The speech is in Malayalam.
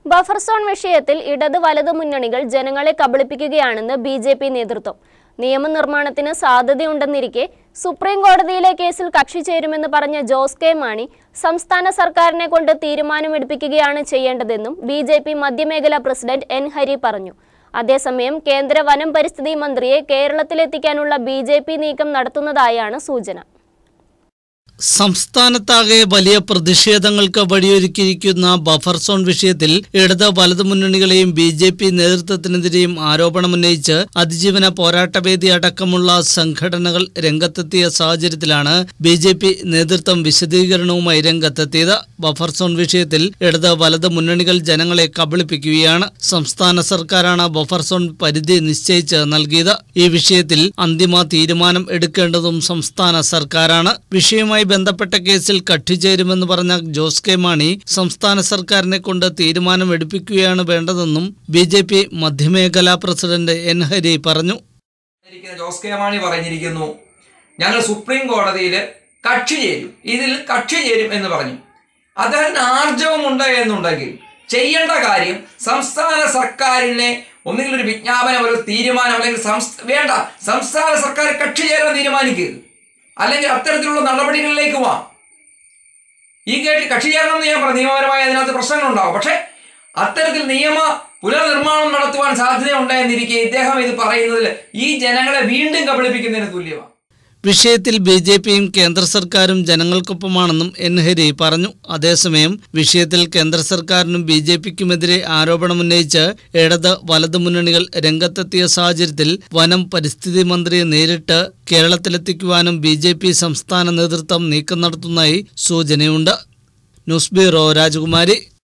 ബഫർ സോൺ വിഷയത്തിൽ ഇടത് വലത് മുന്നണികൾ ജനങ്ങളെ കബളിപ്പിക്കുകയാണെന്ന് ബി ജെ പി നേതൃത്വം നിയമനിർമ്മാണത്തിന് സാധ്യതയുണ്ടെന്നിരിക്കെ സുപ്രീം കോടതിയിലെ കേസിൽ കക്ഷി ചേരുമെന്ന് പറഞ്ഞ ജോസ് കെ മാണി സംസ്ഥാന സർക്കാരിനെ കൊണ്ട് തീരുമാനമെടുപ്പിക്കുകയാണ് ചെയ്യേണ്ടതെന്നും ബി ജെ പി മധ്യമേഖലാ പ്രസിഡന്റ് എൻ ഹരി പറഞ്ഞു അതേസമയം കേന്ദ്ര വനം പരിസ്ഥിതി മന്ത്രിയെ കേരളത്തിലെത്തിക്കാനുള്ള ബി ജെ പി നീക്കം നടത്തുന്നതായാണ് സൂചന സംസ്ഥാനത്താകെ വലിയ പ്രതിഷേധങ്ങൾക്ക് വഴിയൊരുക്കിയിരിക്കുന്ന ബഫർ സോൺ വിഷയത്തിൽ ഇടത് വലതു മുന്നണികളെയും ബി ജെ പി നേതൃത്വത്തിനെതിരെയും ആരോപണമുന്നയിച്ച് അതിജീവന പോരാട്ടവേദി അടക്കമുള്ള സംഘടനകൾ രംഗത്തെത്തിയ സാഹചര്യത്തിലാണ് ബി ജെ പി നേതൃത്വം വിശദീകരണവുമായി രംഗത്തെത്തിയത് ബഫർ സോൺ വിഷയത്തിൽ ഇടത് വലത് മുന്നണികൾ ജനങ്ങളെ കബളിപ്പിക്കുകയാണ് സംസ്ഥാന സർക്കാരാണ് ബഫർ സോൺ പരിധി നിശ്ചയിച്ച് നൽകിയത് ഈ വിഷയത്തിൽ അന്തിമ തീരുമാനം എടുക്കേണ്ടതും സംസ്ഥാന സർക്കാരാണ് വിഷയവുമായി ബന്ധപ്പെട്ട കേസിൽ കക്ഷിചേരുമെന്ന് പറഞ്ഞ ജോസ് കെ മാണി സംസ്ഥാന സർക്കാരിനെ കൊണ്ട് തീരുമാനം എടുപ്പിക്കുകയാണ് വേണ്ടതെന്നും ബി ജെ പി മധ്യമേഖലാ പ്രസിഡന്റ് എൻ ഹരി പറഞ്ഞു ഇരിക്കുന്ന ജോസ് കെ മാണി പറഞ്ഞിരിക്കുന്നു ഞങ്ങൾ സുപ്രീം കോടതിയിൽ കക്ഷി ചേരും ഇതിൽ കക്ഷി ചേരും എന്ന് പറഞ്ഞു അദ്ദേഹത്തിന് ആർജവമുണ്ട് എന്നുണ്ടെങ്കിൽ ചെയ്യേണ്ട കാര്യം സംസ്ഥാന സർക്കാരിനെ ഒന്നുകിൽ ഒരു വിജ്ഞാപനം ഒരു തീരുമാനം അല്ലെങ്കിൽ സംസ്ഥ വേണ്ട സംസ്ഥാന സർക്കാർ കക്ഷി ചേരാൻ തീരുമാനിക്കുക അല്ലെങ്കിൽ അത്തരത്തിലുള്ള നടപടികളിലേക്ക് പോവാം ഈ കേട്ടിൽ കക്ഷി ചേരണമെന്ന് ഞാൻ പറഞ്ഞു നിയമപരമായ അതിനകത്ത് പ്രശ്നങ്ങളുണ്ടാവും പക്ഷേ അത്തരത്തിൽ നിയമ പുനർനിർമ്മാണം നടത്തുവാൻ സാധ്യതയുണ്ട് എന്നിരിക്കെ ഇദ്ദേഹം ഇത് പറയുന്നതിൽ ഈ ജനങ്ങളെ വീണ്ടും കബളിപ്പിക്കുന്നതിന് തുല്യമാണ് വിഷയത്തിൽ ബി ജെ പിയും കേന്ദ്ര സർക്കാരും ജനങ്ങൾക്കൊപ്പമാണെന്നും എൻ ഹരി പറഞ്ഞു അതേസമയം വിഷയത്തിൽ കേന്ദ്ര സർക്കാരിനും ബി ജെ പിക്കുമെതിരെ ആരോപണമുന്നയിച്ച് ഇടത് വലതു മുന്നണികൾ രംഗത്തെത്തിയ സാഹചര്യത്തിൽ വനം പരിസ്ഥിതി മന്ത്രിയെ നേരിട്ട് കേരളത്തിലെത്തിക്കുവാനും ബി ജെ പി സംസ്ഥാന നേതൃത്വം നീക്കം നടത്തുന്നതായി സൂചനയുണ്ട് ന്യൂസ് ബ്യൂറോ രാജകുമാരി